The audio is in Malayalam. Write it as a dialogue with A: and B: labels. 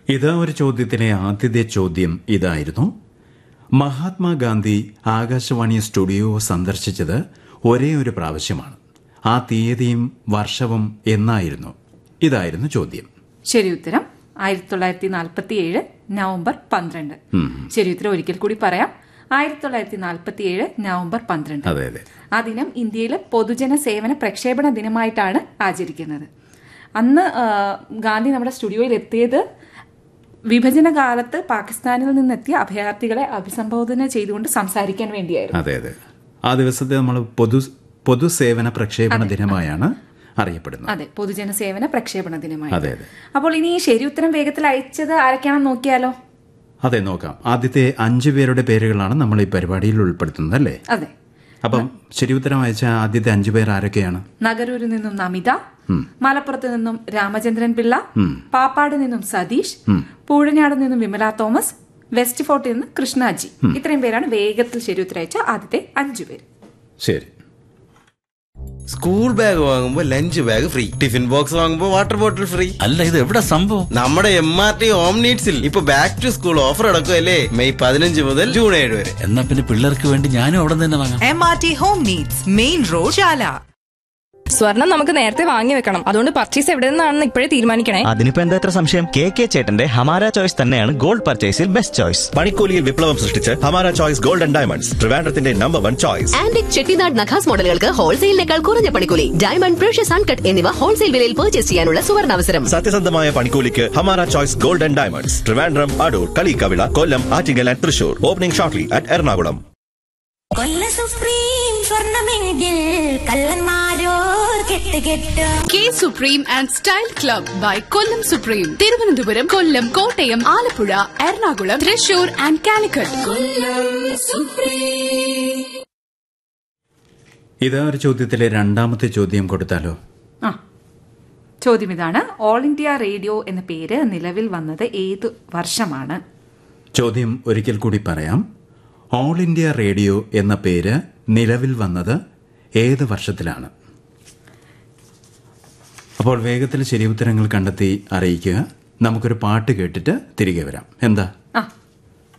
A: ഇത് ഒരു ചോദ്യത്തിലെ ആദ്യത്തെ ചോദ്യം ഇതായിരുന്നു മഹാത്മാഗാന്ധി ആകാശവാണി സ്റ്റുഡിയോ സന്ദർശിച്ചത് ഒരേ ഒരു പ്രാവശ്യമാണ് ആ തീയതിയും വർഷവും എന്നായിരുന്നു ഇതായിരുന്നു ചോദ്യം
B: ശരി ഉത്തരം ആയിരത്തി തൊള്ളായിരത്തി നാൽപ്പത്തി ഏഴ് നവംബർ പന്ത്രണ്ട് ശരി ഉത്തരം ഒരിക്കൽ കൂടി പറയാം ആയിരത്തി തൊള്ളായിരത്തി നാൽപ്പത്തി ഏഴ് നവംബർ പന്ത്രണ്ട്
A: അതെ അതെ
B: ആ ദിനം ഇന്ത്യയിലെ പൊതുജന സേവന പ്രക്ഷേപണ ദിനമായിട്ടാണ് ആചരിക്കുന്നത് അന്ന് ആ, ഗാന്ധി നമ്മുടെ സ്റ്റുഡിയോയിൽ എത്തിയത് വിഭജന കാലത്ത് പാകിസ്ഥാനിൽ നിന്നെത്തിയ അഭയാർത്ഥികളെ അഭിസംബോധന ചെയ്തുകൊണ്ട് സംസാരിക്കാൻ വേണ്ടിയായിരുന്നു
A: അതെ അതെ ആ ദിവസത്തെ നമ്മൾ പൊതു പൊതുസേവന പ്രക്ഷേപണ ദിനമായാണ് അറിയപ്പെടുന്നത്
B: അതെ പൊതുജന സേവന പ്രക്ഷേപണ ദിനമായി
A: അതെ അതെ
B: അപ്പോൾ ഇനി ഈ ശരി ഉത്തരം വേഗത്തിൽ അയച്ചത് ആരൊക്കെയാണെന്ന് നോക്കിയാലോ
A: അതെ നോക്കാം ആദ്യത്തെ അഞ്ചു പേരുടെ പേരുകളാണ് നമ്മൾ ഈ പരിപാടിയിൽ ഉൾപ്പെടുത്തുന്നത് അല്ലേ
B: അതെ
A: അപ്പം ശരി ഉത്തരം അയച്ച ആദ്യത്തെ അഞ്ചു പേർ ആരൊക്കെയാണ്
B: നഗരൂരിൽ നിന്നും നമിത മലപ്പുറത്ത് നിന്നും രാമചന്ദ്രൻ പിള്ള പാപ്പാട് നിന്നും സതീഷ് പൂഴനാട് നിന്നും വിമല തോമസ് വെസ്റ്റ് ഫോർട്ടിൽ നിന്ന് കൃഷ്ണാജി ഇത്രയും പേരാണ് വേഗത്തിൽ ശരി ഉത്തരം അയച്ച ആദ്യത്തെ അഞ്ചു പേര്
A: ശരി
C: സ്കൂൾ ബാഗ് വാങ്ങുമ്പോ lunch bag free tiffin box വാങ്ങുമ്പോ വാട്ടർ ബോട്ടിൽ ഫ്രീ
D: അല്ല ഇത് എവിടെ സംഭവം
C: നമ്മുടെ എം ആർ ടി ഹോം നീഡ്സിൽ ഇപ്പൊ ബാക്ക് ടു സ്കൂൾ ഓഫർ അടക്കുമല്ലേ മെയ് പതിനഞ്ച് മുതൽ ജൂൺ ഏഴ് വരെ
D: എന്നാ പിന്നെ പിള്ളേർക്ക് വേണ്ടി ഞാനും അവിടെ തന്നെ വാങ്ങാം
E: M R T home needs main road Chala
F: സ്വർണം നമുക്ക് നേരത്തെ വാങ്ങി വെക്കണം അതുകൊണ്ട് പർച്ചേസ് എവിടെ നിന്നാണെന്ന് ഇപ്പോഴേ തീരുമാനിക്കണേ
G: അതിനിപ്പോ എന്താ ഇത്ര സംശയം കെ കെ ചേട്ടന്റെ ഹമാര ചോയ്സ് തന്നെയാണ് ഗോൾഡ് പർച്ചേസിൽ ബെസ്റ്റ് ചോയ്സ്
H: പണിക്കൂലിയിൽ വിപ്ലവം സൃഷ്ടിച്ച് Hamara choice gold and diamonds ട്രിവാൻഡ്രത്തിന്റെ number one choice
I: antique Chettinad നഖാസ് മോഡലുകൾക്ക് ഹോൾസെയിലിനേക്കാൾ കുറഞ്ഞ പണിക്കൂലി ഡയമണ്ട് പ്രഷ്യസ് അൺകട്ട് എന്നിവ ഹോൾസെയിൽ വിലയിൽ പർച്ചേസ് ചെയ്യാനുള്ള സുവർണാവസരം
H: സത്യസന്ധമായ പണിക്കൂലിക്ക് Hamara choice gold and diamonds Trivandrum Adoor Kaliyikkavila Kollam Attingal and Thrissur opening shortly at Ernakulam
J: കൊല്ല സുപ്രീം സ്വർണമെങ്കിൽ കള്ളന്മാരോർ കെട്ട് കെട്ട്
K: K supreme and style club by Kollam supreme Thiruvananthapuram Kollam Kottayam Alappuzha Ernakulam Thrissur and Calicut
A: ഇത് ഒരു ചോദ്യത്തിലെ രണ്ടാമത്തെ ചോദ്യം കൊടുത്താലോ
B: ആ ചോദ്യം ഇതാണ് ഓൾ ഇന്ത്യ റേഡിയോ എന്ന പേര് നിലവിൽ വന്നത് ഏത് വർഷമാണ്
A: ചോദ്യം ഒരിക്കൽ കൂടി പറയാം ഓൾ ഇന്ത്യ റേഡിയോ എന്ന പേര് നിലവിൽ വന്നത് ഏത് വർഷത്തിലാണ് അപ്പോൾ വേഗത്തിൽ ശരി ഉത്തരങ്ങൾ കണ്ടെത്തി അറിയിക്കുക നമുക്കൊരു പാട്ട് കേട്ടിട്ട് തിരികെ വരാം എന്താ
B: ആ